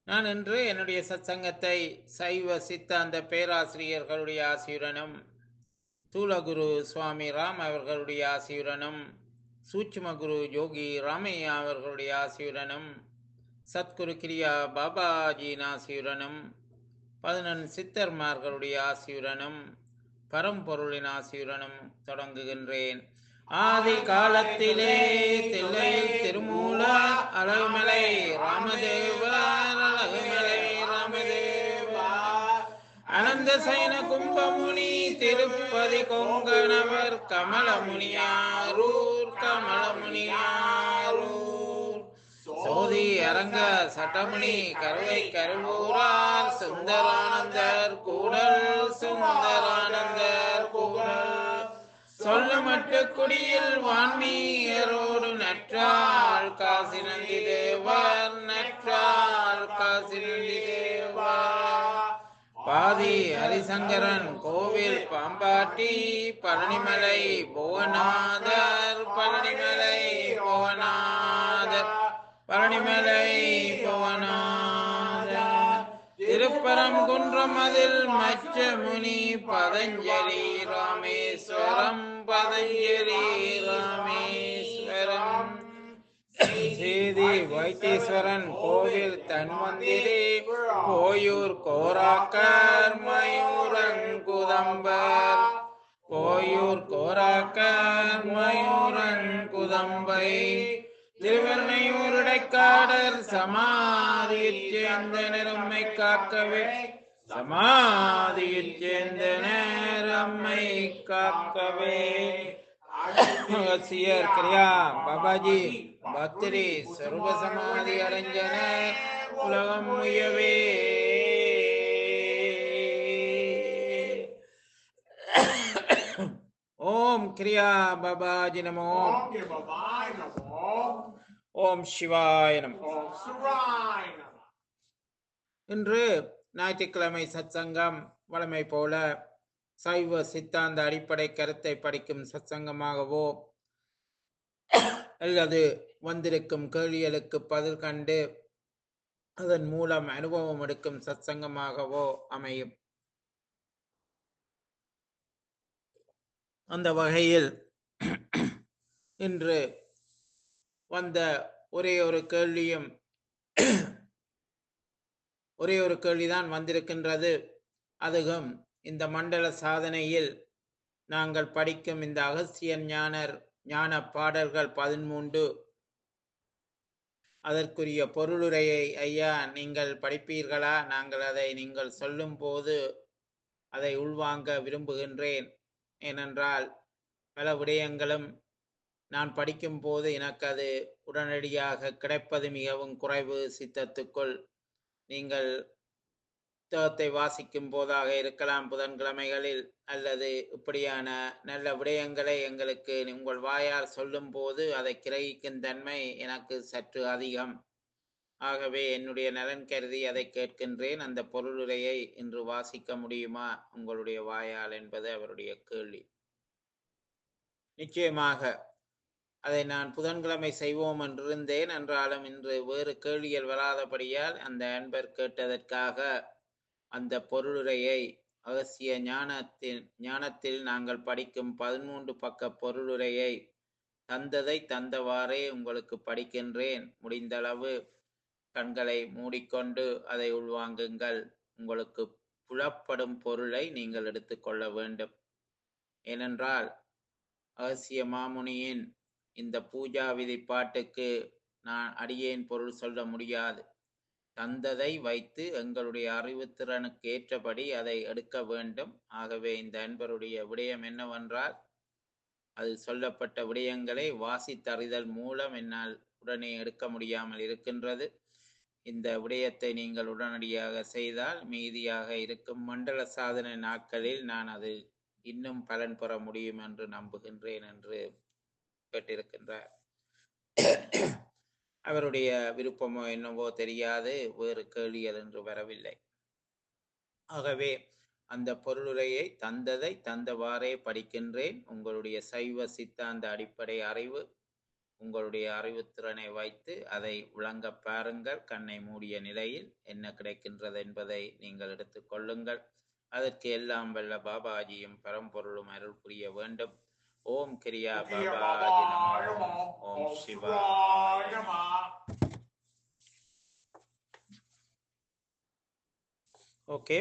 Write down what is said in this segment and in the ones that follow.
நான் இன்று என்னுடைய சத்சங்கத்தை சைவ சித்தாந்த பேராசிரியர்களுடைய ஆசியுடனும் தூலகுரு சுவாமி ராம் அவர்களுடைய ஆசியுடனும் சூட்சும குரு யோகி ராமையா அவர்களுடைய ஆசியுடனும் சத்குரு கிரியா பாபாஜியின் ஆசியுடனும் பதினெண் சித்தர்மார்களுடைய ஆசியுடனும் பரம்பொருளின் ஆசியுடனும் தொடங்குகின்றேன் ஆதி காலத்திலே தில்லை திருமூல அழகுமலை ராமதேவர் அழகுமலை ராமதேவா அனந்த சைன கும்பமுனி திருப்பதி கொங்கணவர் கமலமுனியாரூர் கமலமுனியாரூர் சோதி அரங்க சட்டமுனி கருவை கருவூரார் சுந்தரானந்தர் கூடல் சுந்தரானந்தர் கூடல் சொல்லமட்டு குடியில் வான்மீயரோடு நற்றாள் காசி நந்தி தேவர் நற்றாள் காசி நந்தி தேவா பாதி ஹரிசங்கரன் கோவில் பாம்பாட்டி பழனிமலை புவனாதர் பழனிமலை புவனாதர் பழனிமலை புவனாதர் திருப்பரங்குன்றம் அதில் மச்ச முனி பதஞ்சலி ராமேஸ்வரம் பதஞ்சலி ராமேஸ்வரம் சேதி வைத்தீஸ்வரன் கோவில் தன்வந்திரி கோயூர் கோராக்கர் மயூரங்குதம்பர் கோயூர் கோராக்கர் மயூரங்குதம்பை திருவெண்ணையூர் இடைக்காடர் சமாதியில் சேர்ந்த நெரும்மை காக்கவே சமாதியில் சேர்ந்த நேரம்மை காக்கவே அகசியர் கிரியா பாபாஜி பக்தரி சர்வ சமாதி அடைஞ்சன உலகம் முயவே ஓம் கிரியா பாபாஜி நமோ ஓம் கிருபவாய் நமோ ஓம் சிவாய நமோ ஓம் சுராய் நமோ இன்று ஞாயிற்றுக்கிழமை சத்சங்கம் வழமை போல சைவ சித்தாந்த அடிப்படை கருத்தை படிக்கும் சத்சங்கமாகவோ அல்லது வந்திருக்கும் கேள்விகளுக்கு பதில் கண்டு அதன் மூலம் அனுபவம் எடுக்கும் சத்சங்கமாகவோ அமையும் அந்த வகையில் இன்று வந்த ஒரே ஒரு கேள்வியும் ஒரே ஒரு கேள்விதான் வந்திருக்கின்றது அதுவும் இந்த மண்டல சாதனையில் நாங்கள் படிக்கும் இந்த அகஸ்தியன் ஞானர் ஞான பாடல்கள் பதிமூன்று அதற்குரிய பொருளுரையை ஐயா நீங்கள் படிப்பீர்களா நாங்கள் அதை நீங்கள் சொல்லும் போது அதை உள்வாங்க விரும்புகின்றேன் ஏனென்றால் பல விடயங்களும் நான் படிக்கும் போது எனக்கு அது உடனடியாக கிடைப்பது மிகவும் குறைவு சித்தத்துக்குள் நீங்கள் புத்தகத்தை வாசிக்கும் போதாக இருக்கலாம் புதன்கிழமைகளில் அல்லது இப்படியான நல்ல விடயங்களை எங்களுக்கு உங்கள் வாயால் சொல்லும் போது அதை கிரகிக்கும் தன்மை எனக்கு சற்று அதிகம் ஆகவே என்னுடைய நலன் கருதி அதை கேட்கின்றேன் அந்த பொருளுரையை இன்று வாசிக்க முடியுமா உங்களுடைய வாயால் என்பது அவருடைய கேள்வி நிச்சயமாக அதை நான் புதன்கிழமை செய்வோம் என்றிருந்தேன் என்றாலும் இன்று வேறு கேள்விகள் வராதபடியால் அந்த அன்பர் கேட்டதற்காக அந்த பொருளுரையை அகசிய ஞானத்தில் ஞானத்தில் நாங்கள் படிக்கும் பதிமூன்று பக்க பொருளுரையை தந்ததை தந்தவாறே உங்களுக்கு படிக்கின்றேன் முடிந்தளவு கண்களை மூடிக்கொண்டு அதை உள்வாங்குங்கள் உங்களுக்கு புலப்படும் பொருளை நீங்கள் எடுத்துக்கொள்ள வேண்டும் ஏனென்றால் அகசிய மாமுனியின் இந்த பூஜா விதி பாட்டுக்கு நான் அடியேன் பொருள் சொல்ல முடியாது தந்ததை வைத்து எங்களுடைய அறிவுத்திறனுக்கு ஏற்றபடி அதை எடுக்க வேண்டும் ஆகவே இந்த அன்பருடைய விடயம் என்னவென்றால் அது சொல்லப்பட்ட விடயங்களை வாசித்தறிதல் மூலம் என்னால் உடனே எடுக்க முடியாமல் இருக்கின்றது இந்த விடயத்தை நீங்கள் உடனடியாக செய்தால் மீதியாக இருக்கும் மண்டல சாதனை நாட்களில் நான் அது இன்னும் பலன் பெற முடியும் என்று நம்புகின்றேன் என்று கேட்டிருக்கின்றார் அவருடைய விருப்பமோ என்னவோ தெரியாது வேறு கேள்விகள் என்று வரவில்லை ஆகவே அந்த பொருளுரையை தந்ததை தந்தவாறே படிக்கின்றேன் உங்களுடைய சைவ சித்தாந்த அடிப்படை அறிவு உங்களுடைய அறிவுத்திறனை வைத்து அதை விளங்க பாருங்கள் கண்ணை மூடிய நிலையில் என்ன கிடைக்கின்றது என்பதை நீங்கள் எடுத்துக்கொள்ளுங்கள் அதற்கு எல்லாம் வல்ல பாபாஜியும் பரம்பொருளும் அருள் புரிய வேண்டும் ஓம் கிரியா Kiya பாபாஜி Baba நமோ Namo. Om Om Shiva Shivaya Namo. Okay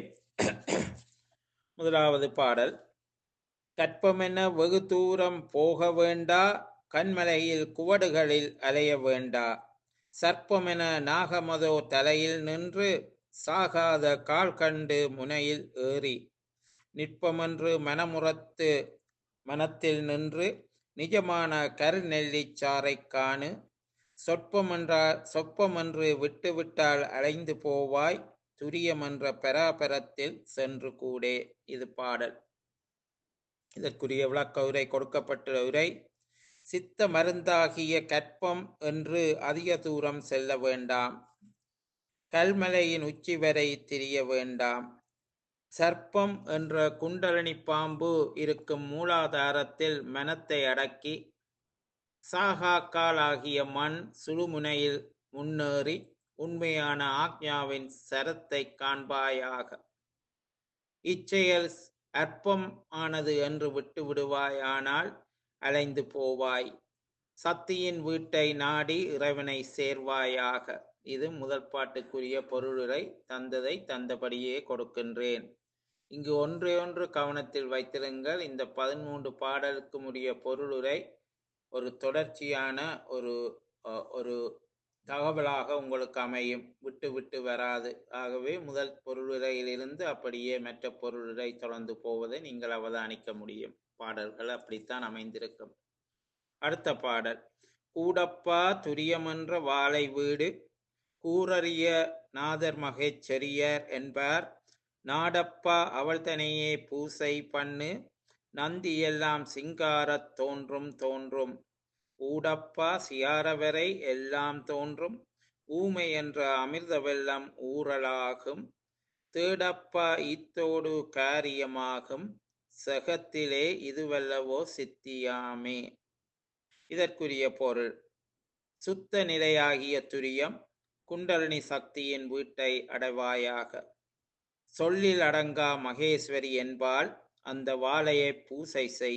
முதலாவது பாடல் கற்பமென வெகு தூரம் போக வேண்டா கண்மலையில் குவடுகளில் அலைய வேண்டா சர்ப்பமென நாகமதோ தலையில் நின்று சாகாத கால் கண்டு முனையில் ஏறி நிற்பமென்று மனமுறத்து மனத்தில் நின்று நிஜமான கருநெல்லிச் சாறைக் காணு சொற்பமென்றால் சொற்பமென்று விட்டுவிட்டால் அலைந்து போவாய் துரியமென்ற பராபரத்தில் சென்று கூடே இது பாடல் இதற்குரிய விளக்க உரை கொடுக்கப்பட்ட உரை சித்த மருந்தாகிய கற்பம் என்று அதிக தூரம் செல்ல வேண்டாம் கல்மலையின் உச்சி வரை திரிய வேண்டாம் சர்ப்பம் என்ற குண்டலனி பாம்பு இருக்கும் மூலாதாரத்தில் மனத்தை அடக்கி சாகாக்காலாகிய மண் சுழுமுனையில் முன்னேறி உண்மையான ஆக்ஞாவின் சரத்தை காண்பாயாக இச்செயல் அற்பம் ஆனது என்று விட்டு விடுவாயானால் அலைந்து போவாய் சக்தியின் வீட்டை நாடி இறைவனை சேர்வாயாக இது முதல் பாட்டுக்குரிய பொருளுரை தந்ததை தந்தபடியே கொடுக்கின்றேன் இங்கு ஒன்றே ஒன்று கவனத்தில் வைத்திருங்கள் இந்த பதிமூன்று பாடலுக்கு உரிய பொருளுரை ஒரு தொடர்ச்சியான ஒரு அஹ், ஒரு தகவலாக உங்களுக்கு அமையும் விட்டு விட்டு வராது ஆகவே முதல் பொருளுரையிலிருந்து அப்படியே மற்ற பொருளுரை தொடர்ந்து போவதை நீங்கள் அவதானிக்க முடியும் பாடல்கள் அப்படித்தான் அமைந்திருக்கும் அடுத்த பாடல் கூடப்பா துரியமன்ற வாழை வீடு கூரறிய நாதர் மகேச்சரியர் என்பார் நாடப்பா அவள் தனையே பூசை பண்ணு நந்தி எல்லாம் சிங்காரத் தோன்றும் தோன்றும் ஊடப்பா சியாரவரை எல்லாம் தோன்றும் ஊமை என்ற அமிர்த வெள்ளம் ஊறலாகும் தேடப்பா இத்தோடு காரியமாகும் செகத்திலே இதுவல்லவோ சித்தியாமே இதற்குரிய பொருள் சுத்த நிலையாகிய துரியம் குண்டலினி சக்தியின் வீட்டை அடைவாயாக சொல்லில் அடங்கா மகேஸ்வரி என்பால் அந்த வாளையை பூசை செய்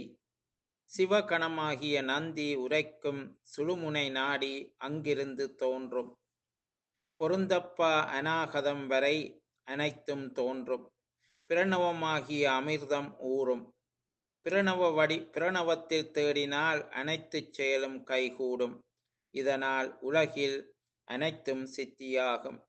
சிவகணமாகிய நந்தி உரைக்கும் சுழுமுனை நாடி அங்கிருந்து தோன்றும் பொருந்தப்பா அநாகதம் வரை அனைத்தும் தோன்றும் பிரணவமாகிய அமிர்தம் ஊறும் பிரணவ வடி பிரணவத்தில் தேடினால் அனைத்து செயலும் கைகூடும் இதனால் உலகில் அனைத்தும் சித்தியாகும்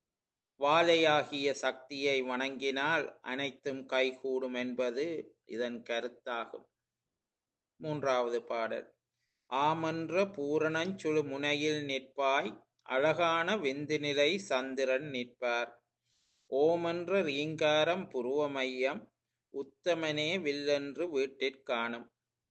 வாழையாகிய சக்தியை வணங்கினால் அனைத்தும் கைகூடும் என்பது இதன் கருத்தாகும் மூன்றாவது பாடல் ஆமன்ற பூரணஞ்சுழு முனையில் நிற்பாய் அழகான விந்துநிலை சந்திரன் நிற்பார் ஓமன்ற ரீங்காரம் புருவமையம் உத்தமனே வில்லென்று வீட்டிற்காணும்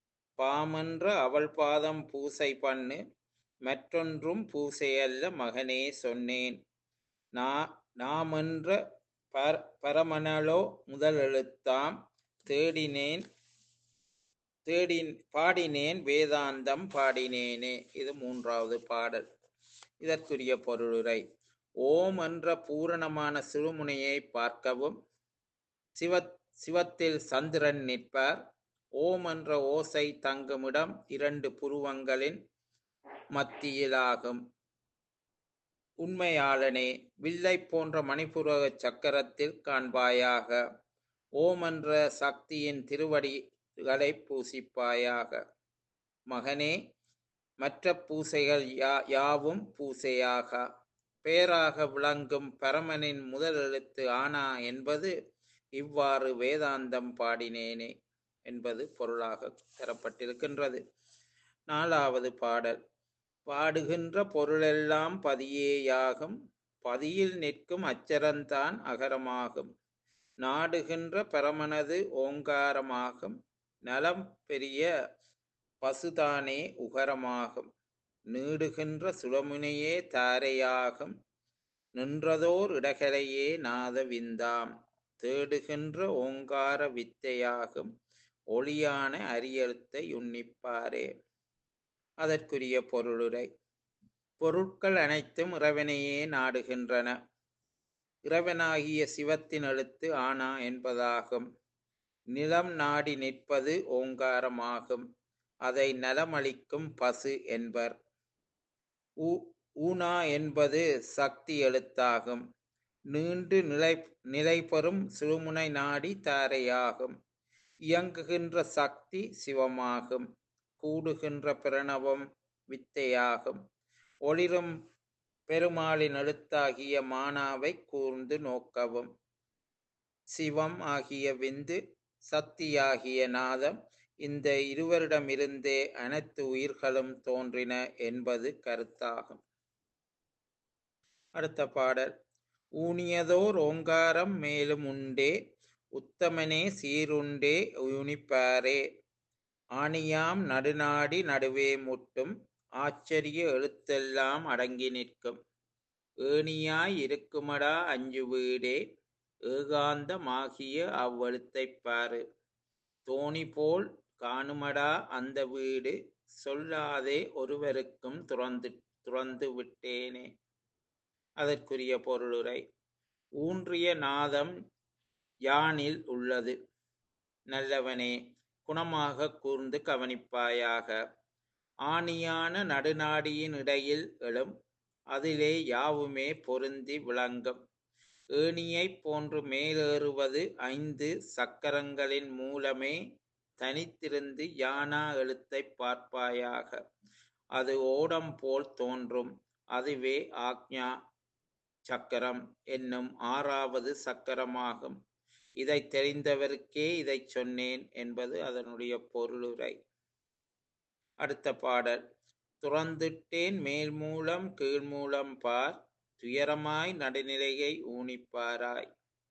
பாமன்ற அவள் பாதம் பூசை பண்ணு மற்றொன்றும் பூசையல்ல மகனே சொன்னேன் நா நாமன்ற பர பரமணலோ முதல் எழுத்தாம் தேடினேன் தேடி பாடினேன் வேதாந்தம் பாடினேனே இது மூன்றாவது பாடல் இதற்குரிய பொருளுரை ஓம் என்ற பூரணமான சிறுமுனையை பார்க்கவும் சிவ சிவத்தில் சந்திரன் நிற்பார் ஓம் என்ற ஓசை தங்குமிடம் இரண்டு புருவங்களின் மத்தியிலாகும் உண்மையாளனே வில்லை போன்ற மணிபுரக சக்கரத்தில் காண்பாயாக ஓம் என்ற சக்தியின் திருவடிகளை பூசிப்பாயாக மகனே மற்ற பூசைகள் யா யாவும் பூசையாக பேராக விளங்கும் பரமனின் முதல் எழுத்து ஆனா என்பது இவ்வாறு வேதாந்தம் பாடினேனே என்பது பொருளாக தரப்பட்டிருக்கின்றது நாலாவது பாடல் பாடுகின்ற பொருளெல்லாம் பதியேயாகும் பதியில் நிற்கும் அச்சரந்தான் அகரமாகும் நாடுகின்ற பரமனது ஓங்காரமாகும் நலம் பெரிய பசுதானே உகரமாகும் நீடுகின்ற சுடமுனையே தாரையாகும் நின்றதோர் இடகலையே நாத விந்தாம் தேடுகின்ற ஓங்கார வித்தையாகும் ஒளியான அரியெழுத்தை உன்னிப்பாரே அதற்குரிய பொருளுரை பொருட்கள் அனைத்தும் இறைவனையே நாடுகின்றன இறைவனாகிய சிவத்தின் எழுத்து ஆனா என்பதாகும் நிலம் நாடி நிற்பது ஓங்காரமாகும் அதை நலமளிக்கும் பசு என்பர் ஊ- ஊனா என்பது சக்தி எழுத்தாகும் நீண்டு நிலை நிலை பெறும் சிறுமுனை நாடி தாரையாகும் இயங்குகின்ற சக்தி சிவமாகும் கூடுகின்ற பிரணவம் வித்தையாகும் ஒளிரும் பெருமாளின் எழுத்தாகிய மானாவை கூர்ந்து நோக்கவும் சிவம் ஆகிய விந்து சக்தியாகிய நாதம் இந்த இருவரிடமிருந்தே அனைத்து உயிர்களும் தோன்றின என்பது கருத்தாகும் அடுத்த பாடல் ஊனியதோர் ஓங்காரம் மேலும் உண்டே உத்தமனே சீருண்டே உனிப்பாரே ஆணியாம் நடுநாடி நடுவே முட்டும் ஆச்சரிய எழுத்தெல்லாம் அடங்கி நிற்கும் ஏணியாய் இருக்குமடா அஞ்சு வீடே ஏகாந்தமாகிய அவ்வெழுத்தைப் பாரு தோணி போல் காணுமடா அந்த வீடு சொல்லாதே ஒருவருக்கும் துறந்து துறந்து விட்டேனே அதற்குரிய பொருளுரை ஊன்றிய நாதம் யானில் உள்ளது நல்லவனே குணமாக கூர்ந்து கவனிப்பாயாக ஆணியான நடுநாடியின் இடையில் எழும் அதிலே யாவுமே பொருந்தி விளங்கும் ஏணியைப் போன்று மேலேறுவது ஐந்து சக்கரங்களின் மூலமே தனித்திருந்து யானா எழுத்தைப் பார்ப்பாயாக அது ஓடம் போல் தோன்றும் அதுவே ஆக்ஞா சக்கரம் என்னும் ஆறாவது சக்கரமாகும் இதை தெரிந்தவருக்கே இதைச் சொன்னேன் என்பது அதனுடைய பொருளுரை அடுத்த பாடல் துறந்துட்டேன் மேல் மூலம் கீழ் மூலம் பார் துயரமாய் நடுநிலையை ஊனிப்பாராய்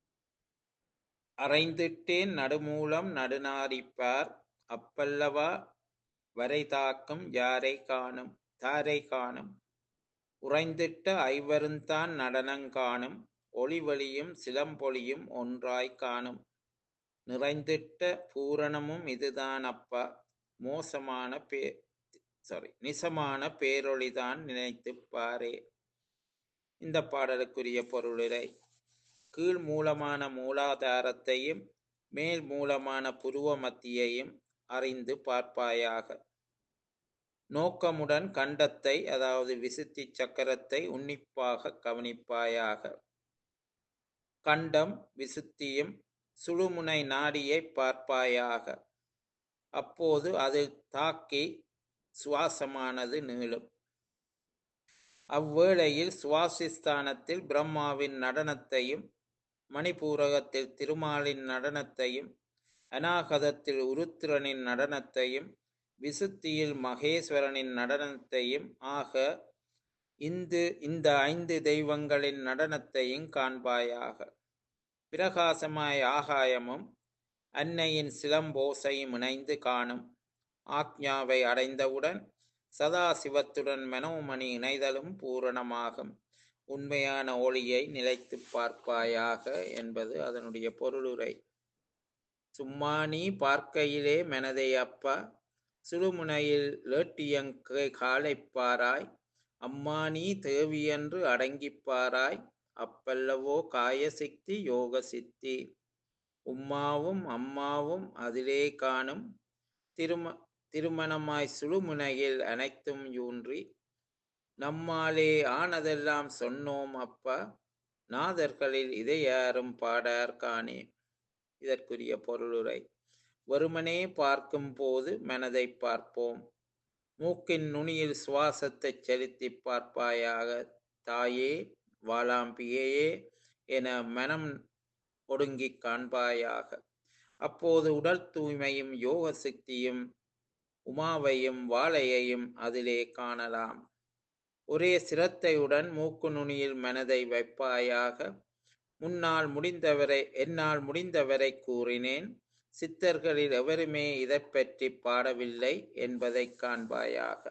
அறைந்திட்டேன் நடுமூலம் நடுநாரிப்பார் அப்பல்லவா வரை தாக்கும் யாரை காணும் தாரை காணும் உறைந்திட்ட ஐவருந்தான் நடனங்காணும் ஒளிவழியும் சிலம்பொலியும் ஒன்றாய் காணும் நிறைந்திட்ட பூரணமும் இதுதான் அப்பா மோசமான பே சாரி நிசமான பேரொளிதான் நினைத்துப் பாரே இந்த பாடலுக்குரிய பொருளுரை கீழ் மூலமான மூலாதாரத்தையும் மேல் மூலமான புருவ மத்தியையும் அறிந்து பார்ப்பாயாக நோக்கமுடன் கண்டத்தை அதாவது விசுத்தி சக்கரத்தை உன்னிப்பாக கவனிப்பாயாக கண்டம் விசுத்தியும் சுழுமுனை நாடியை பார்ப்பாயாக அப்போது அது தாக்கி சுவாசமானது நீளும் அவ்வேளையில் சுவாசிஸ்தானத்தில் பிரம்மாவின் நடனத்தையும் மணிபூரகத்தில் திருமாலின் நடனத்தையும் அநாகதத்தில் உருத்திரனின் நடனத்தையும் விசுத்தியில் மகேஸ்வரனின் நடனத்தையும் ஆக இந்து இந்த ஐந்து தெய்வங்களின் நடனத்தையும் காண்பாயாக பிரகாசமாய் ஆகாயமும் அன்னையின் சிலம்போசையும் இணைந்து காணும் ஆக்ஞாவை அடைந்தவுடன் சதாசிவத்துடன் மனோமணி இணைதலும் பூரணமாகும் உண்மையான ஒளியை நிலைத்து பார்ப்பாயாக என்பது அதனுடைய பொருளுரை சும்மா நீ பார்க்கையிலே மனதை அப்பா சுழுமுனையில் லேட்டியங்கை காலைப்பாராய் அம்மா நீ தேவியன்று அடங்கிப்பாராய் அப்பல்லவோ காயசித்தி யோக சித்தி உம்மாவும் அம்மாவும் அதிலே காணும் திரும திருமணமாய் சுழுமுனையில் அனைத்தும் யூன்றி நம்மாலே ஆனதெல்லாம் சொன்னோம் அப்பா நாதர்களில் இதை யாரும் பாடார் காணே இதற்குரிய பொருளுரை வெறுமனே பார்க்கும் போது மனதை பார்ப்போம் மூக்கின் நுனியில் சுவாசத்தை செலுத்தி பார்ப்பாயாக தாயே வாளாம்பியையே என மனம் ஒடுங்கிக் காண்பாயாக அப்போது உடல் தூய்மையும் யோக சக்தியும் உமாவையும் வாழையையும் அதிலே காணலாம் ஒரே சிரத்தையுடன் மூக்கு நுனியில் மனதை வைப்பாயாக முன்னால் முடிந்தவரை என்னால் முடிந்தவரை கூறினேன் சித்தர்களில் எவருமே இதை பற்றி பாடவில்லை என்பதை காண்பாயாக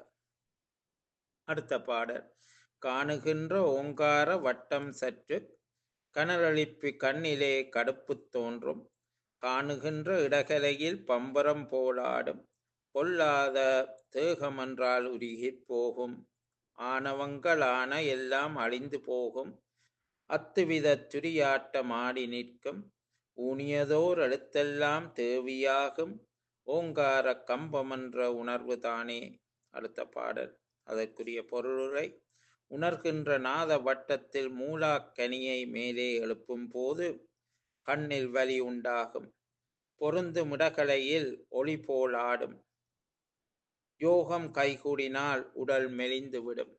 அடுத்த பாடல் காணுகின்ற ஓங்கார வட்டம் சற்று கனலழிப்பு கண்ணிலே கடுப்பு தோன்றும் காணுகின்ற இடகலையில் பம்பரம் போலாடும் பொல்லாத தேகமென்றால் உருகிப் போகும் ஆணவங்களான எல்லாம் அழிந்து போகும் அத்துவித துரியாட்டமாடி நிற்கும் ஊனியதோர் எழுத்தெல்லாம் தேவியாகும் ஓங்கார கம்பமென்ற உணர்வு தானே அடுத்த பாடல் அதற்குரிய பொருளுரை உணர்கின்ற நாத வட்டத்தில் மூலாக்கனியை மேலே எழுப்பும் போது கண்ணில் வலி உண்டாகும் பொருந்து மிடகலையில் ஒளி போல் ஆடும் யோகம் கைகூடினால் உடல் மெலிந்துவிடும்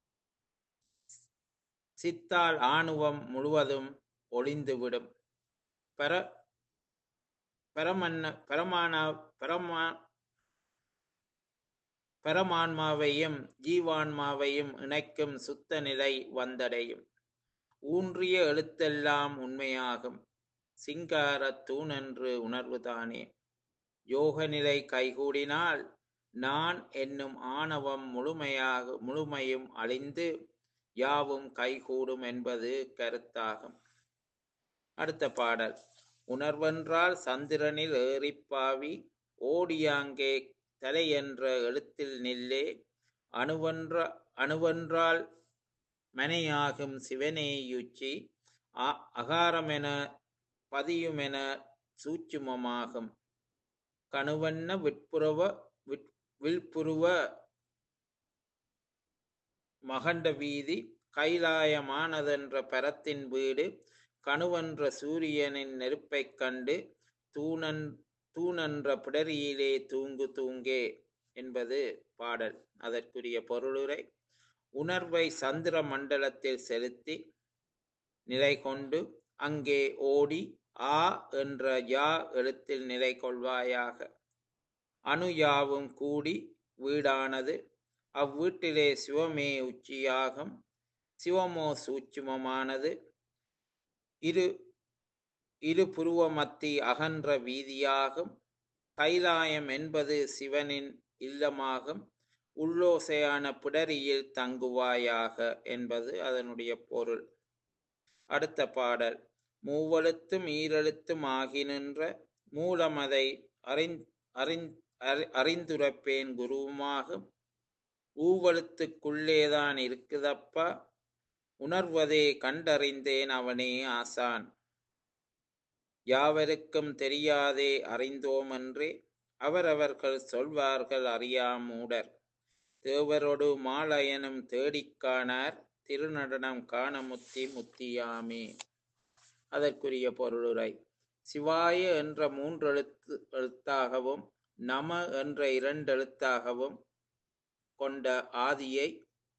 சித்தால் ஆணுவம் முழுவதும் ஒளிந்துவிடும் பர பரமன்ன பரமான பரமா பரமான்மாவையும் ஜீவான்மாவையும் இணைக்கும் சுத்த நிலை வந்தடையும் ஊன்றிய எழுத்தெல்லாம் உண்மையாகும் சிங்கார தூணென்று உணர்வுதானே யோக நிலை கைகூடினால் நான் என்னும் ஆணவம் முழுமையாக முழுமையும் அழிந்து யாவும் கைகூடும் என்பது கருத்தாகும் அடுத்த பாடல் உணர்வென்றால் சந்திரனில் ஏறிப்பாவி ஓடியாங்கே தலை என்ற எழுத்தில் நில்லே அணுவென்ற அணுவென்றால் மனையாகும் சிவனேயுச்சி அ- அகாரமென பதியுமென சூட்சுமமாகும் கணுவண்ண விட்புறவ விட்- வில்புருவ மகண்ட வீதி கைலாயமானதென்ற பரத்தின் வீடு கணுவென்ற சூரியனின் நெருப்பைக் கண்டு தூணன் தூணென்ற பிடரியிலே தூங்கு தூங்கே என்பது பாடல் அதற்குரிய பொருளுரை உணர்வை சந்திர மண்டலத்தில் செலுத்தி நிலை கொண்டு அங்கே ஓடி ஆ என்ற யா எழுத்தில் நிலை கொள்வாயாக அணு யாவும் கூடி வீடானது அவ்வீட்டிலே சிவமே உச்சியாகும் சிவமோ சூட்சுமமானது இரு இரு புருவமத்தி அகன்ற வீதியாகும் கைலாயம் என்பது சிவனின் இல்லமாகும் உள்ளோசையான பிடரியில் தங்குவாயாக என்பது அதனுடைய பொருள் அடுத்த பாடல் மூவெழுத்தும் ஈரெழுத்தும் ஆகி நின்ற மூலமதை அறிந் அறிந் அறி- அறிந்துரைப்பேன் குருவுமாகும் ஊவெழுத்துக்குள்ளேதான் இருக்குதப்பா உணர்வதே கண்டறிந்தேன் அவனே ஆசான் யாவருக்கும் தெரியாதே அறிந்தோமென்றே அவரவர்கள் சொல்வார்கள் அறியாமூடர் தேவரொடு மாலயனும் தேடிக் காணார் திருநடனம் காண முத்தி முத்தியாமே அதற்குரிய பொருளுரை சிவாய என்ற மூன்றெழுத்து எழுத்தாகவும் நம என்ற இரண்டெழுத்தாகவும் கொண்ட ஆதியை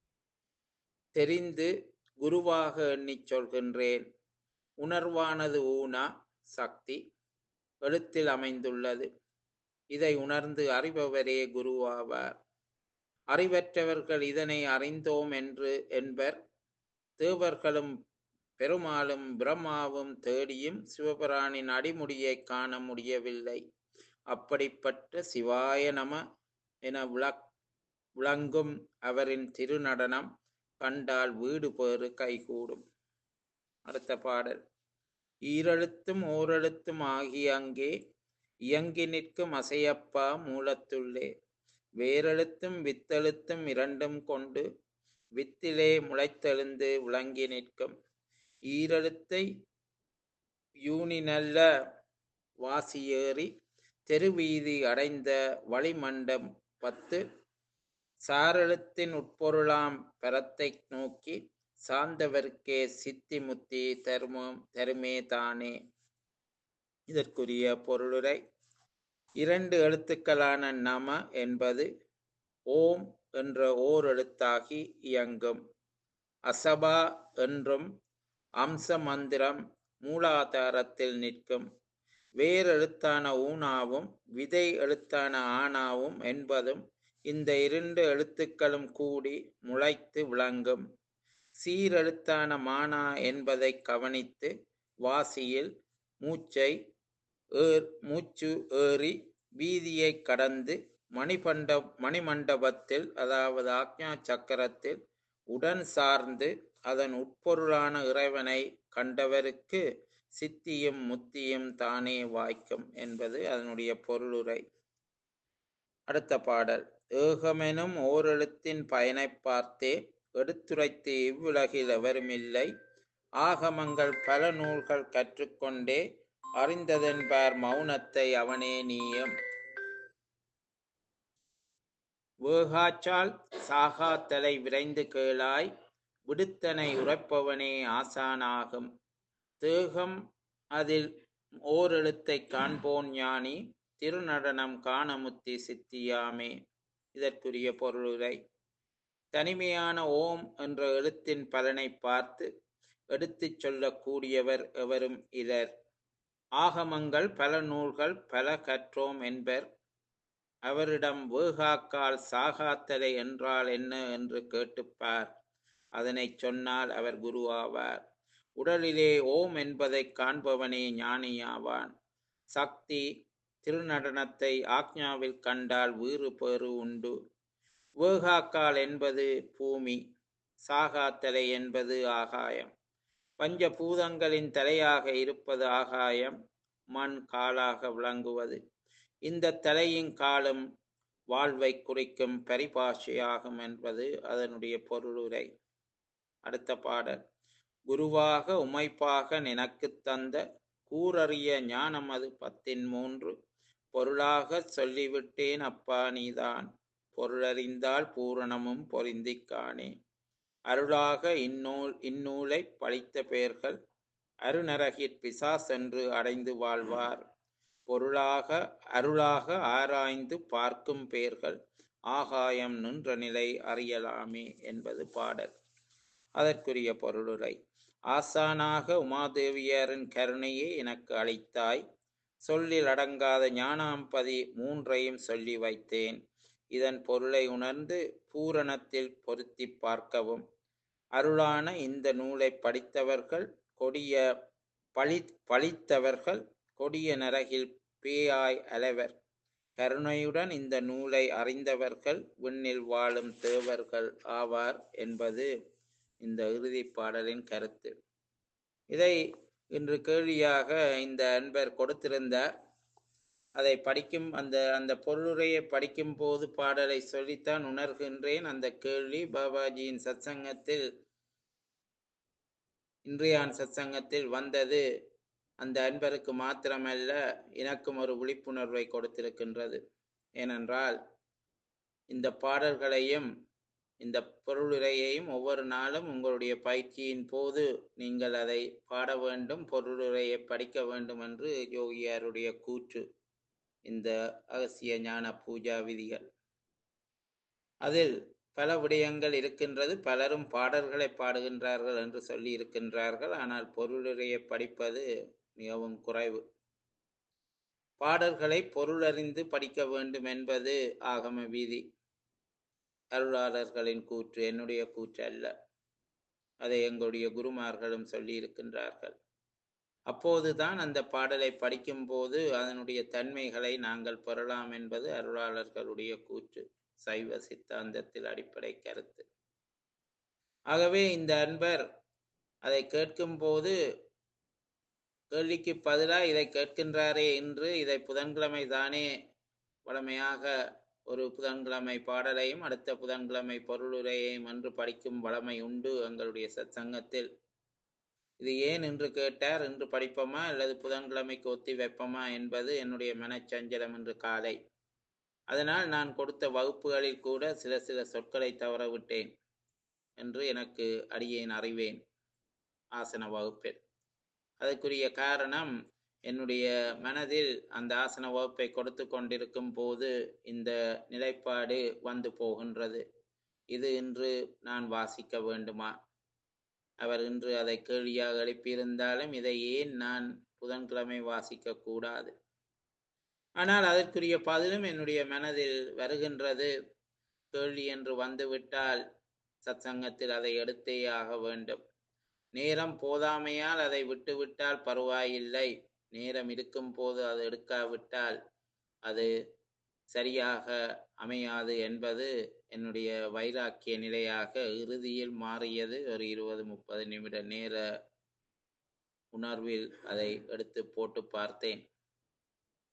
தெரிந்து குருவாக எண்ணிச் சொல்கின்றேன் உணர்வானது ஊனா சக்தி எழுத்தில் அமைந்துள்ளது இதை உணர்ந்து அறிபவரே குருவாவார் அறிவற்றவர்கள் இதனை அறிந்தோம் என்று என்பர் தேவர்களும் பெருமாளும் பிரம்மாவும் தேடியும் சிவபிரானின் அடிமுடியை காண முடியவில்லை அப்படிப்பட்ட சிவாய நம என விளக் விளங்கும் அவரின் திருநடனம் கண்டால் வீடு பேறு கைகூடும் அடுத்த பாடல் ஈரெழுத்தும் ஓரெழுத்தும் ஆகிய அங்கே இயங்கி நிற்கும் அசையப்பா மூலத்துள்ளே வேரெழுத்தும் வித்தெழுத்தும் இரண்டும் கொண்டு வித்திலே முளைத்தெழுந்து விளங்கி நிற்கும் ஈரெழுத்தை யூனி நல்ல வாசியேறி தெருவீதி அடைந்த வளிமண்டம் பத்து சாரெழுத்தின் உட்பொருளாம் பரத்தை நோக்கி சார்ந்தவர்க்கே சித்தி முத்தி தருமம் தருமே தானே இதற்குரிய பொருளுரை இரண்டு எழுத்துக்களான நம என்பது ஓம் என்ற ஓர் எழுத்தாகி இயங்கும் அசபா என்றும் அம்ச மந்திரம் மூலாதாரத்தில் நிற்கும் வேறெழுத்தான ஊனாவும் விதை எழுத்தான ஆனாவும் என்பதும் இந்த இரண்டு எழுத்துக்களும் கூடி முளைத்து விளங்கும் சீரெழுத்தான மானா என்பதை கவனித்து வாசியில் மூச்சை ஏர் மூச்சு ஏறி வீதியை கடந்து மணிபண்ட மணிமண்டபத்தில் அதாவது ஆக்ஞா சக்கரத்தில் உடன் சார்ந்து அதன் உட்பொருளான இறைவனை கண்டவருக்கு சித்தியும் முத்தியும் தானே வாய்க்கும் என்பது அதனுடைய பொருளுரை அடுத்த பாடல் ஏகமெனும் ஓரெழுத்தின் பயனைப் பார்த்தே எடுத்துரைத்து இவ்வுலகில் எவருமில்லை ஆகமங்கள் பல நூல்கள் கற்றுக்கொண்டே அறிந்ததென்பார் மௌனத்தை அவனே நீயும் வேகாச்சால் சாகாத்தலை விரைந்து கேளாய் விடுத்தனை உரைப்பவனே ஆசானாகும் தேகம் அதில் ஓரெழுத்தைக் காண்போன் ஞானி திருநடனம் காணமுத்தி சித்தியாமே இதற்குரிய பொருளுரை தனிமையான ஓம் என்ற எழுத்தின் பலனை பார்த்து எடுத்துச் சொல்லக்கூடியவர் எவரும் இலர் ஆகமங்கள் பல நூல்கள் பல கற்றோம் என்பர் அவரிடம் வேகாக்கால் சாகாத்தலை என்றால் என்ன என்று கேட்டுப்பார் அதனைச் சொன்னால் அவர் குருவாவார் உடலிலே ஓம் என்பதைக் காண்பவனே ஞானியாவான் சக்தி திருநடனத்தை ஆக்ஞாவில் கண்டால் வீறு பேறு உண்டு வேகாக்கால் என்பது பூமி சாகாத்தலை என்பது ஆகாயம் பஞ்ச பூதங்களின் தலையாக இருப்பது ஆகாயம் மண் காலாக விளங்குவது இந்த தலையின் காலம் வாழ்வை குறிக்கும் பரிபாஷையாகும் என்பது அதனுடைய பொருளுரை அடுத்த பாடல் குருவாக உமைப்பாக நினக்குத் தந்த கூரறிய ஞானம் அது பத்தின் மூன்று பொருளாக சொல்லிவிட்டேன் அப்பா நீதான் பொருளறிந்தால் பூரணமும் பொருந்திக் காணே அருளாக இந்நூல் இந்நூலை பழித்த பெயர்கள் அருநரகிற் பிசாசென்று அடைந்து வாழ்வார் பொருளாக அருளாக ஆராய்ந்து பார்க்கும் பெயர்கள் ஆகாயம் நின்ற நிலை அறியலாமே என்பது பாடல் அதற்குரிய பொருளுரை ஆசானாக உமாதேவியாரின் கருணையே எனக்கு அளித்தாய் சொல்லில் அடங்காத ஞானாம்பதி மூன்றையும் சொல்லி வைத்தேன் இதன் பொருளை உணர்ந்து பூரணத்தில் பொருத்தி பார்க்கவும் அருளான இந்த நூலை படித்தவர்கள் கொடிய பழி பழித்தவர்கள் கொடிய நரகில் பேயாய் அலைவர் கருணையுடன் இந்த நூலை அறிந்தவர்கள் விண்ணில் வாழும் தேவர்கள் ஆவார் என்பது இந்த இறுதிப் பாடலின் கருத்து இதை இன்று கேள்வியாக இந்த அன்பர் கொடுத்திருந்தார் அதை படிக்கும் அந்த அந்த பொருளுரையை படிக்கும் போது பாடலை சொல்லித்தான் உணர்கின்றேன் அந்த கேள்வி பாபாஜியின் சத்சங்கத்தில் இன்றையான் சத்சங்கத்தில் வந்தது அந்த அன்பருக்கு மாத்திரமல்ல எனக்கும் ஒரு விழிப்புணர்வை கொடுத்திருக்கின்றது ஏனென்றால் இந்த பாடல்களையும் இந்த பொருளுரையையும் ஒவ்வொரு நாளும் உங்களுடைய பயிற்சியின் போது நீங்கள் அதை பாட வேண்டும் பொருளுரையை படிக்க வேண்டும் என்று யோகியாருடைய கூற்று இந்த அகசிய ஞான பூஜா விதிகள் அதில் பல விடயங்கள் இருக்கின்றது பலரும் பாடல்களை பாடுகின்றார்கள் என்று சொல்லி இருக்கின்றார்கள் ஆனால் பொருளுரையை படிப்பது மிகவும் குறைவு பாடல்களை பொருளறிந்து படிக்க வேண்டும் என்பது ஆகம வீதி அருளாளர்களின் கூற்று என்னுடைய கூற்று அல்ல அதை எங்களுடைய குருமார்களும் சொல்லி இருக்கின்றார்கள் அப்போதுதான் அந்த பாடலை படிக்கும்போது அதனுடைய தன்மைகளை நாங்கள் பெறலாம் என்பது அருளாளர்களுடைய கூற்று சைவ சித்தாந்தத்தில் அடிப்படை கருத்து ஆகவே இந்த அன்பர் அதை கேட்கும்போது கேள்விக்கு பதிலாக இதை கேட்கின்றாரே என்று இதை புதன்கிழமை தானே வளமையாக ஒரு புதன்கிழமை பாடலையும் அடுத்த புதன்கிழமை பொருளுரையையும் என்று படிக்கும் வளமை உண்டு எங்களுடைய சத்சங்கத்தில் இது ஏன் என்று கேட்டார் இன்று படிப்போமா அல்லது புதன்கிழமைக்கு ஒத்தி வைப்போமா என்பது என்னுடைய மனச்சஞ்சலம் என்று காலை அதனால் நான் கொடுத்த வகுப்புகளில் கூட சில சில சொற்களை தவற விட்டேன் என்று எனக்கு அடியேன் அறிவேன் ஆசன வகுப்பில் அதற்குரிய காரணம் என்னுடைய மனதில் அந்த ஆசன வகுப்பை கொடுத்து கொண்டிருக்கும் போது இந்த நிலைப்பாடு வந்து போகின்றது இது இன்று நான் வாசிக்க வேண்டுமா அவர் இன்று அதை கேள்வியாக எழுப்பியிருந்தாலும் இதை ஏன் நான் புதன்கிழமை வாசிக்க கூடாது ஆனால் அதற்குரிய பதிலும் என்னுடைய மனதில் வருகின்றது கேள்வி என்று வந்துவிட்டால் சத்சங்கத்தில் அதை எடுத்தே ஆக வேண்டும் நேரம் போதாமையால் அதை விட்டுவிட்டால் பரவாயில்லை நேரம் இருக்கும் போது அது எடுக்காவிட்டால் அது சரியாக அமையாது என்பது என்னுடைய வைராக்கிய நிலையாக இறுதியில் மாறியது ஒரு இருபது முப்பது நிமிட நேர உணர்வில் அதை எடுத்து போட்டு பார்த்தேன்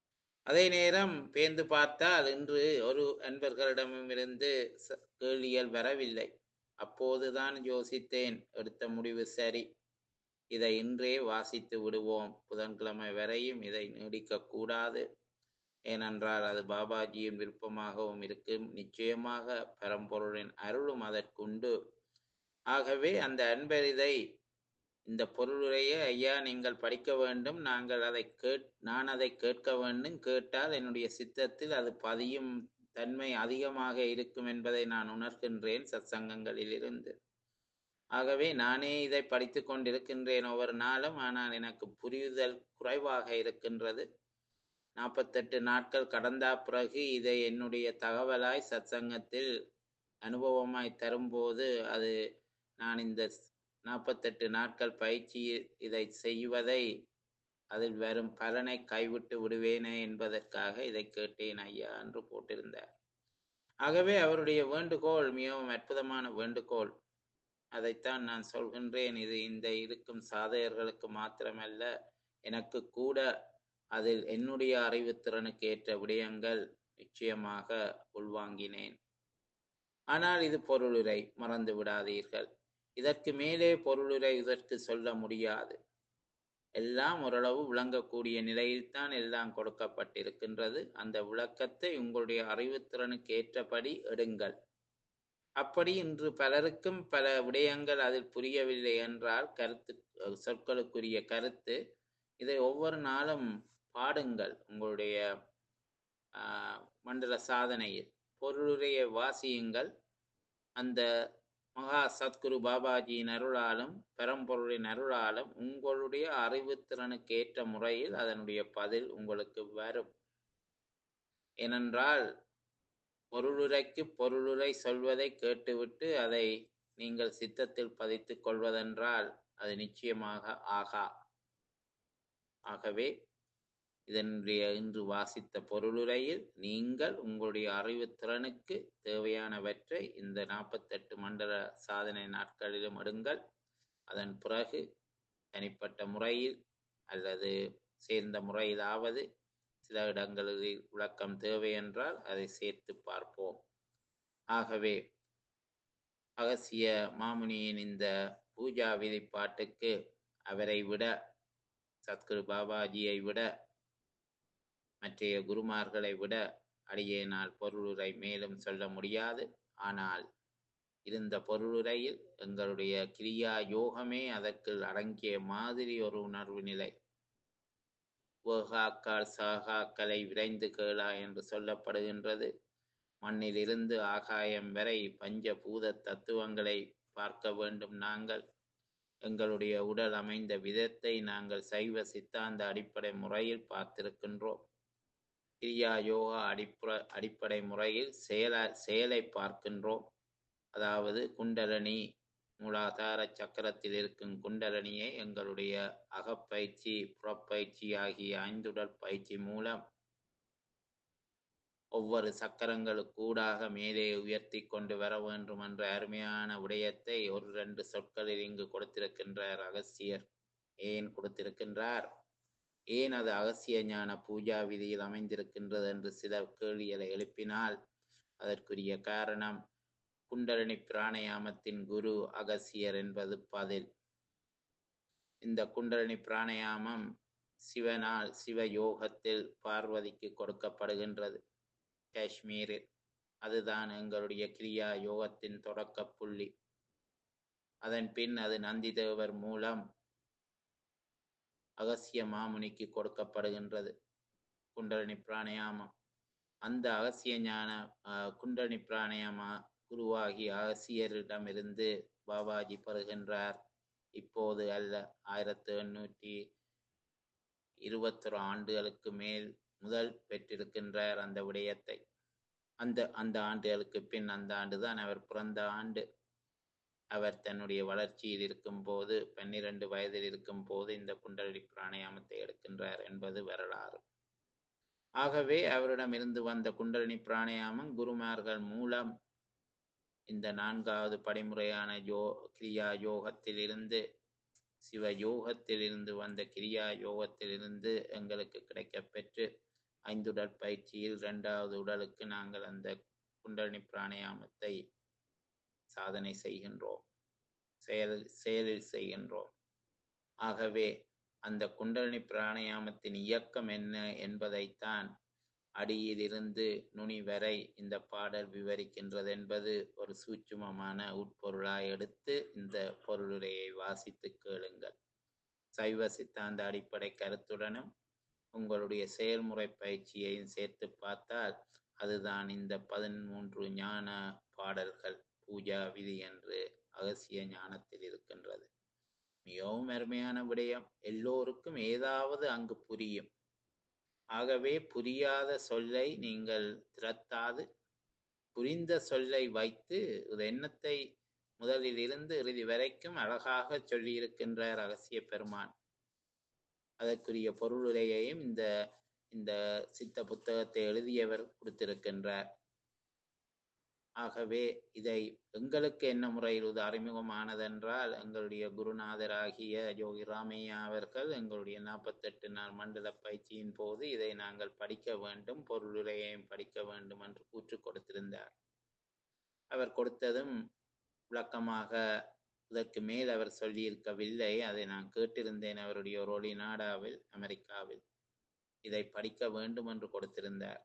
அதே நேரம் பேந்து பார்த்தால் இன்று ஒரு அன்பர்களிடமிருந்து ச- கேள்விகள் வரவில்லை அப்போதுதான் யோசித்தேன் எடுத்த முடிவு சரி இதை இன்றே வாசித்து விடுவோம் புதன்கிழமை வரையும் இதை நீடிக்க கூடாது ஏனென்றால் அது பாபாஜியின் விருப்பமாகவும் இருக்கும் நிச்சயமாக பரம்பொருளின் அருளும் அதற்குண்டு ஆகவே அந்த அன்பர் இதை இந்த பொருளுரையை ஐயா நீங்கள் படிக்க வேண்டும் நாங்கள் அதை கேட் நான் அதை கேட்க வேண்டும் கேட்டால் என்னுடைய சித்தத்தில் அது பதியும் தன்மை அதிகமாக இருக்கும் என்பதை நான் உணர்கின்றேன் சத்சங்கங்களில் இருந்து ஆகவே நானே இதை படித்து கொண்டிருக்கின்றேன் ஒவ்வொரு நாளும் ஆனால் எனக்கு புரிதல் குறைவாக இருக்கின்றது நாற்பத்தெட்டு நாட்கள் கடந்த பிறகு இதை என்னுடைய தகவலாய் சத்சங்கத்தில் அனுபவமாய் தரும்போது அது நான் இந்த நாற்பத்தெட்டு நாட்கள் பயிற்சி இதை செய்வதை அதில் வரும் பலனை கைவிட்டு விடுவேனே என்பதற்காக இதை கேட்டேன் ஐயா என்று போட்டிருந்தார் ஆகவே அவருடைய வேண்டுகோள் மிகவும் அற்புதமான வேண்டுகோள் அதைத்தான் நான் சொல்கின்றேன் இது இந்த இருக்கும் சாதகர்களுக்கு மாத்திரமல்ல எனக்கு கூட அதில் என்னுடைய அறிவுத்திறனுக்கு ஏற்ற விடயங்கள் நிச்சயமாக உள்வாங்கினேன் ஆனால் இது பொருளுரை மறந்து விடாதீர்கள் இதற்கு மேலே பொருளுரை இதற்கு சொல்ல முடியாது எல்லாம் ஓரளவு விளங்கக்கூடிய நிலையில்தான் எல்லாம் கொடுக்கப்பட்டிருக்கின்றது அந்த விளக்கத்தை உங்களுடைய அறிவுத்திறனுக்கு ஏற்றபடி எடுங்கள் அப்படி இன்று பலருக்கும் பல விடயங்கள் அதில் புரியவில்லை என்றால் கருத்து சொற்களுக்குரிய கருத்து இதை ஒவ்வொரு நாளும் பாடுங்கள் உங்களுடைய ஆஹ், மண்டல சாதனையில் பொருளுரையை வாசியுங்கள் அந்த மகா சத்குரு பாபாஜியின் அருளாலும் பெரம்பொருளின் அருளாலும் உங்களுடைய அறிவுத்திறனுக்கு ஏற்ற முறையில் அதனுடைய பதில் உங்களுக்கு வரும் ஏனென்றால் பொருளுரைக்கு பொருளுரை சொல்வதை கேட்டுவிட்டு அதை நீங்கள் சித்தத்தில் பதித்துக் கொள்வதென்றால் அது நிச்சயமாக ஆகா ஆகவே இதனுடைய இன்று வாசித்த பொருளுரையில் நீங்கள் உங்களுடைய அறிவுத்திறனுக்கு தேவையானவற்றை இந்த நாற்பத்தெட்டு மண்டல சாதனை நாட்களிலும் எடுங்கள் அதன் பிறகு தனிப்பட்ட முறையில் அல்லது சேர்ந்த முறையிலாவது சில இடங்களில் விளக்கம் தேவை என்றால் அதை சேர்த்து பார்ப்போம் ஆகவே அகசிய மாமுனியின் இந்த பூஜா விதிப்பாட்டுக்கு அவரை விட சத்குரு பாபாஜியை விட மற்றைய குருமார்களை விட அடியேனால் பொருளுரை மேலும் சொல்ல முடியாது ஆனால் இருந்த பொருளுரையில் எங்களுடைய கிரியா யோகமே அதற்கு அடங்கிய மாதிரி ஒரு உணர்வு நிலை வேகாக்கால் சாகாக்களை விரைந்து கேளா என்று சொல்லப்படுகின்றது மண்ணிலிருந்து ஆகாயம் வரை பஞ்ச பூத தத்துவங்களை பார்க்க வேண்டும் நாங்கள் எங்களுடைய உடல் அமைந்த விதத்தை நாங்கள் சைவ சித்தாந்த அடிப்படை முறையில் பார்த்திருக்கின்றோம் கிரியா யோகா அடிப்ப அடிப்படை முறையில் செயல செயலை பார்க்கின்றோம் அதாவது குண்டலனி மூலாதார சக்கரத்தில் இருக்கும் குண்டலனியை எங்களுடைய அகப்பயிற்சி புறப்பயிற்சி ஆகிய ஐந்துடல் பயிற்சி மூலம் ஒவ்வொரு சக்கரங்களுக்கூடாக மேலே உயர்த்தி கொண்டு வர வேண்டும் என்ற அருமையான விடயத்தை ஒரு ரெண்டு சொற்களில் இங்கு கொடுத்திருக்கின்றார் அகஸ்தியர் ஏன் கொடுத்திருக்கின்றார் ஏன் அது அகசிய ஞான பூஜா விதியில் அமைந்திருக்கின்றது என்று சிலர் கேள்விகளை எழுப்பினால் அதற்குரிய காரணம் குண்டலினி பிராணயாமத்தின் குரு அகசியர் என்பது பதில் இந்த குண்டலினி பிராணயாமம் சிவனால் சிவ யோகத்தில் பார்வதிக்கு கொடுக்கப்படுகின்றது காஷ்மீரில் அதுதான் எங்களுடைய கிரியா யோகத்தின் தொடக்க புள்ளி அதன் பின் அது நந்திதேவர் மூலம் அகசிய மாமுனிக்கு கொடுக்கப்படுகின்றது குண்டலினி பிராணயாமம் அந்த அகசிய ஞான ஆஹ், குண்டலினி பிராணயாம குருவாகி அகசியரிடமிருந்து பாபாஜி பெறுகின்றார் இப்போது அல்ல ஆயிரத்தி எண்ணூற்றி இருபத்தொரு ஆண்டுகளுக்கு மேல் முதல் பெற்றிருக்கின்றார் அந்த விடயத்தை அந்த அந்த ஆண்டுகளுக்கு பின் அந்த ஆண்டுதான் அவர் பிறந்த ஆண்டு அவர் தன்னுடைய வளர்ச்சியில் இருக்கும்போது பன்னிரண்டு வயதில் இருக்கும்போது இந்த குண்டலி பிராணாயாமத்தை எடுக்கின்றார் என்பது வரலாறு ஆகவே அவரிடமிருந்து வந்த குண்டலினி பிராணாயாமம் குருமார்கள் மூலம் இந்த நான்காவது படிமுறையான யோ கிரியா யோகத்திலிருந்து சிவ யோகத்திலிருந்து வந்த கிரியா யோகத்திலிருந்து எங்களுக்கு கிடைக்கப் பெற்று ஐந்துடல் பயிற்சியில் இரண்டாவது உடலுக்கு நாங்கள் அந்த குண்டலினி பிராணாயாமத்தை சாதனை செய்கின்றோம் செயல் செயலில் செய்கின்றோம் ஆகவே அந்த குண்டலினி பிராணாயாமத்தின் இயக்கம் என்ன என்பதைத்தான் அடியிலிருந்து நுனி வரை இந்த பாடல் விவரிக்கின்றது என்பது ஒரு சூட்சுமமான உட்பொருளாய் எடுத்து இந்த பொருளுரையை வாசித்து கேளுங்கள் சைவ சித்தாந்த அடிப்படை கருத்துடனும் உங்களுடைய செயல்முறை பயிற்சியையும் சேர்த்து பார்த்தால் அதுதான் இந்த பதிமூன்று ஞான பாடல்கள் பூஜா விதி என்று அகசிய ஞானத்தில் இருக்கின்றது மிகவும் அருமையான விடயம் எல்லோருக்கும் ஏதாவது அங்கு புரியும் ஆகவே புரியாத சொல்லை நீங்கள் திரத்தாது புரிந்த சொல்லை வைத்து ஒரு எண்ணத்தை முதலில் இருந்து இறுதி வரைக்கும் அழகாக சொல்லியிருக்கின்ற ரகசிய பெருமான் அதற்குரிய பொருளுரையையும் இந்த இந்த சித்த புத்தகத்தை எழுதியவர் கொடுத்திருக்கின்றார் ஆகவே இதை எங்களுக்கு என்ன முறையில் இது அறிமுகமானதென்றால் எங்களுடைய குருநாதராகிய யோகி ராமையா அவர்கள் எங்களுடைய நாற்பத்தெட்டு நாள் மண்டல பயிற்சியின் போது இதை நாங்கள் படிக்க வேண்டும் பொருளுரையையும் படிக்க வேண்டும் என்று கூற்று கொடுத்திருந்தார் அவர் கொடுத்ததும் விளக்கமாக இதற்கு மேல் அவர் சொல்லியிருக்கவில்லை அதை நான் கேட்டிருந்தேன் அவருடைய ஒரு ஒளி நாடாவில் அமெரிக்காவில் இதை படிக்க வேண்டும் என்று கொடுத்திருந்தார்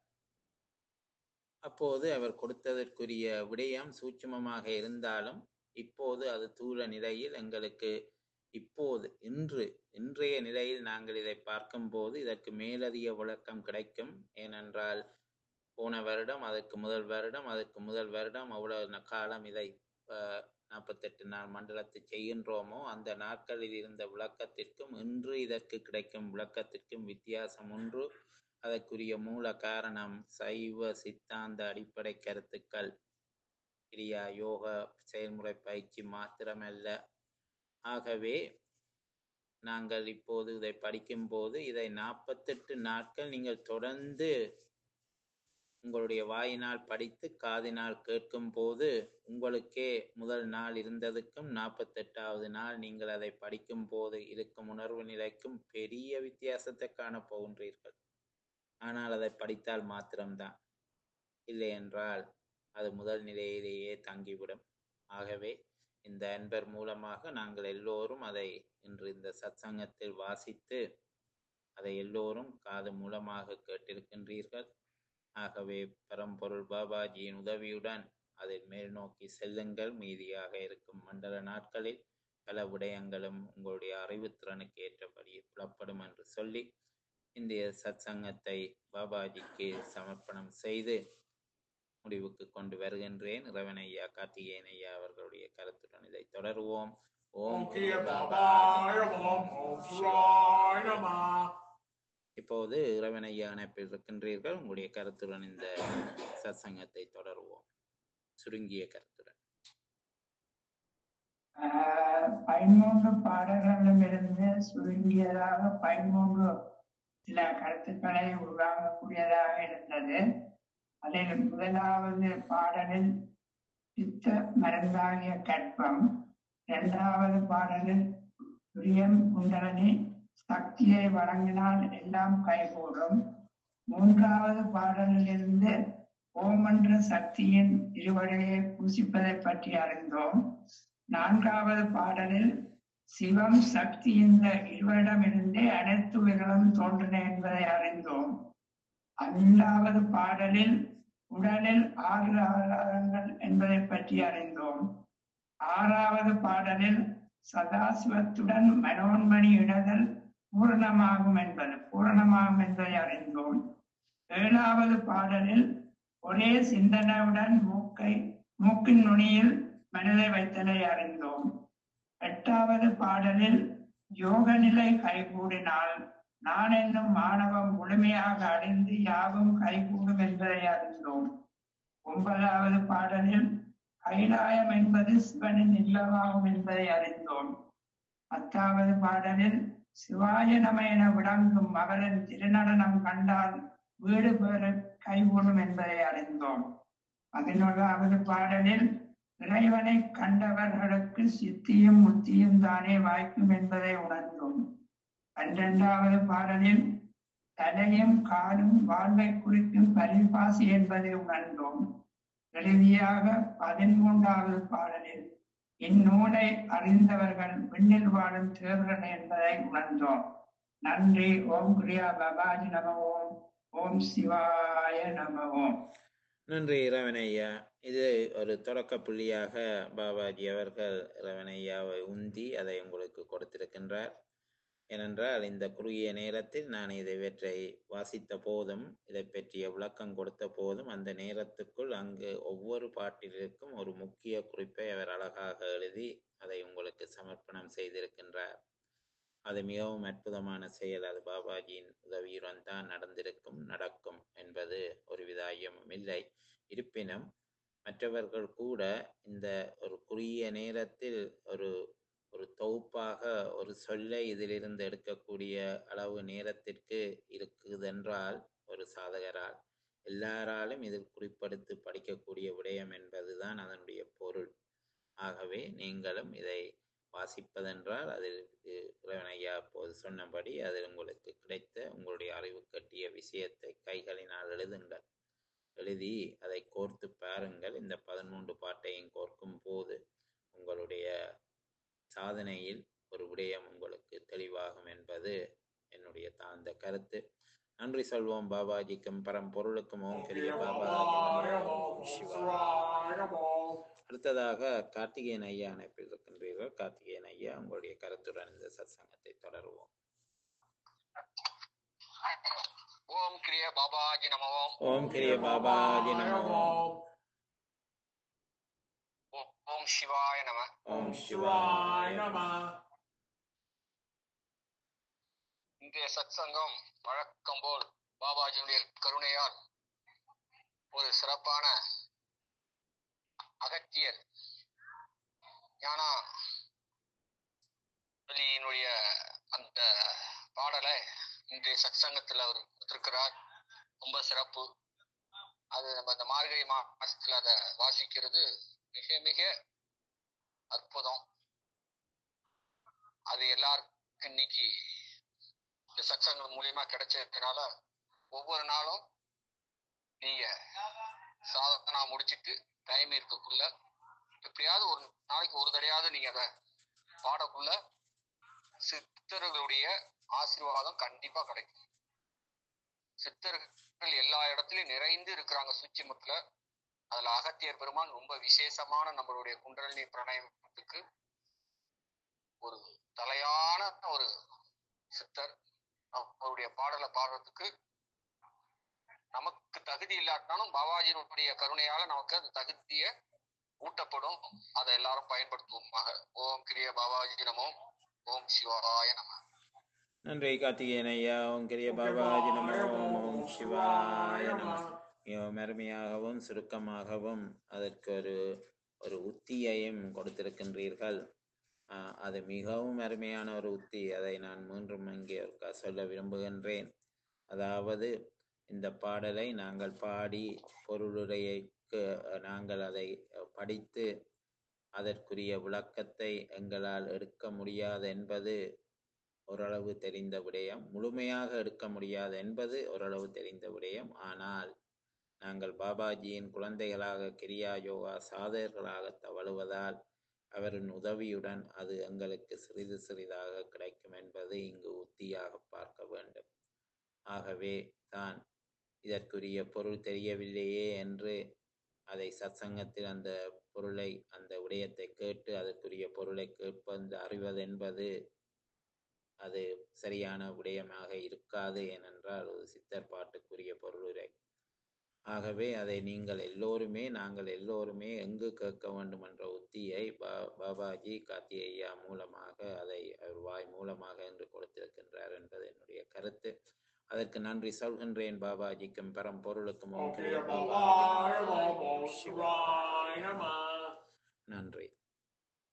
அப்போது அவர் கொடுத்ததற்குரிய விடயம் சூட்சுமமாக இருந்தாலும் இப்போது அது தூள நிலையில் எங்களுக்கு இப்போது இன்று இன்றைய நிலையில் நாங்கள் இதை பார்க்கும்போது இதற்கு மேலதிக விளக்கம் கிடைக்கும் ஏனென்றால் போன வருடம் அதற்கு முதல் வருடம் அதற்கு முதல் வருடம் அவ்வளவு காலம் இதை நாற்பத்தெட்டு நாள் மண்டலத்தை செய்கின்றோமோ அந்த நாட்களில் இருந்த விளக்கத்திற்கும் இன்று இதற்கு கிடைக்கும் விளக்கத்திற்கும் வித்தியாசம் ஒன்று அதற்குரிய மூல காரணம் சைவ சித்தாந்த அடிப்படை கருத்துக்கள் கிரியா யோக செயல்முறை பயிற்சி மாத்திரமல்ல ஆகவே நாங்கள் இப்போது இதை படிக்கும்போது இதை நாற்பத்தெட்டு நாட்கள் நீங்கள் தொடர்ந்து உங்களுடைய வாயினால் படித்து காதினால் கேட்கும் போது உங்களுக்கே முதல் நாள் இருந்ததுக்கும் நாற்பத்தெட்டாவது நாள் நீங்கள் அதை படிக்கும் போது இருக்கும் உணர்வு நிலைக்கும் பெரிய வித்தியாசத்தை காண போகின்றீர்கள் ஆனால் அதை படித்தால் மாத்திரம்தான் இல்லை என்றால் அது முதல் நிலையிலேயே தங்கிவிடும் ஆகவே இந்த அன்பர் மூலமாக நாங்கள் எல்லோரும் அதை இன்று இந்த சத்சங்கத்தில் வாசித்து அதை எல்லோரும் காது மூலமாக கேட்டிருக்கின்றீர்கள் ஆகவே பரம்பொருள் பாபாஜியின் உதவியுடன் அதில் மேல் நோக்கி செல்லுங்கள் மீதியாக இருக்கும் மண்டல நாட்களில் பல விடயங்களும் உங்களுடைய அறிவுத்திறனுக்கு ஏற்றபடி புலப்படும் என்று சொல்லி இந்திய சத்சங்கத்தை பாபாஜிக்கு சமர்ப்பணம் செய்து முடிவுக்கு கொண்டு வருகின்றேன் ரவணையா கார்த்திகேயன் ஐயா அவர்களுடைய கருத்துடன் இதை தொடருவோம் ஓம் Om Kiya Babaya Om Om Shivaya Namah. இப்போது இறைவனையா இணைப்பில் இருக்கின்றீர்கள் உங்களுடைய கருத்துடன் இந்த சத்சங்கத்தை தொடருவோம் சுருங்கிய கருத்துடன் ஆஹ் பதிமூன்று பாடல்களிலிருந்து சுருங்கியதாக பதிமூன்று சில கருத்துக்களை உருவாகக்கூடியதாக இருந்தது அதில் முதலாவது பாடலில் சித்த மருந்தாகிய கற்பம் இரண்டாவது பாடலில் துரியம் குண்டலனி சக்தியை வழங்கினால் எல்லாம் கைகூடும் மூன்றாவது பாடலிலிருந்து ஓம் என்ற சக்தியின் இருவரையை பூசிப்பதை பற்றி அறிந்தோம் நான்காவது பாடலில் சிவம் சக்தி இந்த இருவரிடமிருந்தே அனைத்து உயிர்களும் தோன்றின என்பதை அறிந்தோம் ஐந்தாவது பாடலில் உடலில் ஆறு ஆதாரங்கள் என்பதை பற்றி அறிந்தோம் ஆறாவது பாடலில் சதாசிவத்துடன் மனோன்மணி இடுதல் பூரணமாகும் என்பது பூரணமாகும் என்பதை அறிந்தோம் ஏழாவது பாடலில் ஒரே சிந்தனையுடன் மூக்கை மூக்கின் நுனியில் மனதை வைத்தலை அறிந்தோம் எட்டாவது பாடலில் யோக நிலை கைகூடினால் நான் என்னும் மாணவம் முழுமையாக அடைந்து யாவும் கைகூடும் என்பதை அறிந்தோம் ஒன்பதாவது பாடலில் கைலாயம் என்பது சிவனின் இல்லமாகும் என்பதை அறிந்தோம் பத்தாவது பாடலில் சிவாய நம என விளங்கும் மகளின் திருநடனம் கண்டால் வீடு பெற கைகூடும் என்பதை அறிந்தோம் பதினோராவது பாடலில் இறைவனை கண்டவர்களுக்கு சித்தியும் முத்தியும் தானே வாய்க்கும் என்பதை உணர்ந்தோம் பன்னிரண்டாவது பாடலில் தலையும் காலும் வாழ்வை குறிக்கும் பரிபாசி என்பதை உணர்ந்தோம் இறுதியாக பதிமூன்றாவது பாடலில் இந்நூலை அறிந்தவர்கள் விண்ணில் வாழும் தேவர்கள் என்பதை உணர்ந்தோம் நன்றி ஓம் கிரியா பபாஜி நம ஓம் ஓம் சிவாய நம ஓம் நன்றி இரவணையா இது ஒரு தொடக்க புள்ளியாக பாபாஜி அவர்கள் இரவணையாவை உந்தி அதை உங்களுக்கு கொடுத்திருக்கின்றார் ஏனென்றால் இந்த குறுகிய நேரத்தில் நான் இதை இவற்றை வாசித்த போதும் இதை பற்றிய விளக்கம் கொடுத்த போதும் அந்த நேரத்துக்குள் அங்கு ஒவ்வொரு பாட்டிற்கும் ஒரு முக்கிய குறிப்பை அவர் அழகாக எழுதி அதை உங்களுக்கு சமர்ப்பணம் செய்திருக்கின்றார் அது மிகவும் அற்புதமான செயல் அது பாபாஜியின் உதவியுடன் தான் நடந்திருக்கும் நடக்கும் என்பது ஒருவித ஐயமும் இல்லை இருப்பினும் மற்றவர்கள் கூட இந்த ஒரு குறுகிய நேரத்தில் ஒரு ஒரு தொகுப்பாக ஒரு சொல்லை இதிலிருந்து எடுக்கக்கூடிய அளவு நேரத்திற்கு இருக்குதென்றால் ஒரு சாதகரால் எல்லாராலும் இதில் குறிப்படுத்தி படிக்கக்கூடிய விடயம் என்பதுதான் அதனுடைய பொருள் ஆகவே நீங்களும் இதை வாசிப்பதென்றால் அதில் இறைவனையா அப்போது சொன்னபடி அதில் உங்களுக்கு கிடைத்த உங்களுடைய அறிவு கட்டிய விஷயத்தை கைகளினால் எழுதுங்கள் எழுதி அதை கோர்த்து பாருங்கள் இந்த பதிமூன்று பாட்டையும் கோர்க்கும் போது உங்களுடைய சாதனையில் ஒரு விடயம் உங்களுக்கு தெளிவாகும் என்பது என்னுடைய தாழ்ந்த கருத்து நன்றி சொல்வோம் பாபாஜிக்கும் பரம்பொருளுக்கும் ஓம் பெரிய பாபாஜி நமோ, ஓம் சிவாய. அடுத்ததாக கார்த்திகேயன் ஐயா அணைப்பில் இருக்கின்றீர்கள் கார்த்திகேயன் ஐயா உங்களுடைய கருத்துடன் இந்த சத்சங்கத்தை தொடருவோம் ஓம் கிரிய பாபாஜி நம ஓம் ஓம் கிரிய பாபாஜி நமோ ஓம் ஓம் சிவாய நம ஓம் சிவாய நமோ. இன்றைய சத்சங்கம் வழக்கம் போல் பாபாஜியுடைய கருணையால் ஒரு சிறப்பான அகத்தியர் ஞானா வெளியினுடைய அந்த பாடலை இன்றைய சத்சங்கத்தில் அவர் கொடுத்திருக்கிறார் ரொம்ப சிறப்பு அது நம்ம இந்த மார்கழி மாசத்துல அதை வாசிக்கிறது மிக மிக அற்புதம் அது எல்லாருக்கும் இன்னைக்கு இந்த சத்சங்கம் மூலியமா கிடைச்சதுனால ஒவ்வொரு நாளும் நீங்க சாதனா முடிச்சிட்டு டைம் இருக்கக்குள்ள எப்படியாவது ஒரு நாளைக்கு ஒரு தடையாவது நீங்க அதை பாடக்குள்ள சித்தர்களுடைய ஆசீர்வாதம் கண்டிப்பா கிடைக்கும் சித்தர்கள் எல்லா இடத்துலயும் நிறைந்து இருக்கிறாங்க சுச்சிமுத்துல அதுல அகத்தியர் பெருமான் ரொம்ப விசேஷமான நம்மளுடைய குண்டலினி பிரணயத்துக்கு ஒரு தலையான ஒரு சித்தர் அவருடைய பாடலை பாடுறதுக்கு நமக்கு தகுதி இல்லாட்டினாலும் பாபாஜியினுடைய கருணையால நமக்கு அந்த தகுதிய ஊட்டப்படும் அதை எல்லாரும் பயன்படுத்துவோமாக ஓம் கிரிய பாபாஜி நமோ ஓம் சிவாய நம நன்றி கார்த்திகேயன் ஐயா ஓம் கிரிய பாபாஜி நமோ ஓம் சிவாய நமோ மிகவும் அருமையாகவும் சுருக்கமாகவும் அதற்கு ஒரு ஒரு உத்தியையும் கொடுத்திருக்கின்றீர்கள் ஆஹ் அது மிகவும் அருமையான ஒரு உத்தி அதை நான் மீண்டும் இங்கே ஒருக்கா சொல்ல விரும்புகின்றேன் அதாவது இந்த பாடலை நாங்கள் பாடி பொருளுரைக்கு நாங்கள் அதை படித்து அதற்குரிய விளக்கத்தை எங்களால் எடுக்க முடியாது என்பது ஓரளவு தெரிந்த விடயம் முழுமையாக எடுக்க முடியாது என்பது ஓரளவு தெரிந்த விடயம் ஆனால் நாங்கள் பாபாஜியின் குழந்தைகளாக கிரியா யோகா சாதகர்களாக தவழுவதால் அவரின் உதவியுடன் அது எங்களுக்கு சிறிது சிறிதாக கிடைக்கும் என்பது இங்கு உத்தியாக பார்க்க வேண்டும் ஆகவே தான் இதற்குரிய பொருள் தெரியவில்லையே என்று அதை சத்சங்கத்தில் அந்த பொருளை அந்த விடயத்தை கேட்டு அதற்குரிய பொருளை கேட்பது அறிவது என்பது அது சரியான விடயமாக இருக்காது ஏனென்றால் அது சித்தர் பாட்டுக்குரிய பொருளுரை ஆகவே அதை நீங்கள் எல்லோருமே நாங்கள் எல்லோருமே எங்கு கேட்க வேண்டும் என்ற உத்தியை பா பாபாஜி கார்த்திகையா மூலமாக அதை அவர் வாய் மூலமாக என்று கொடுத்திருக்கின்றார் என்பது என்னுடைய கருத்து அதற்கு நன்றி சொல்கின்றேன் பாபாஜிக்கும் பரம் பொருளுக்கும் ஓம் கிரிய பாபாஜி நமோ, ஓம் சிவாய Shivaya Namah. நன்றி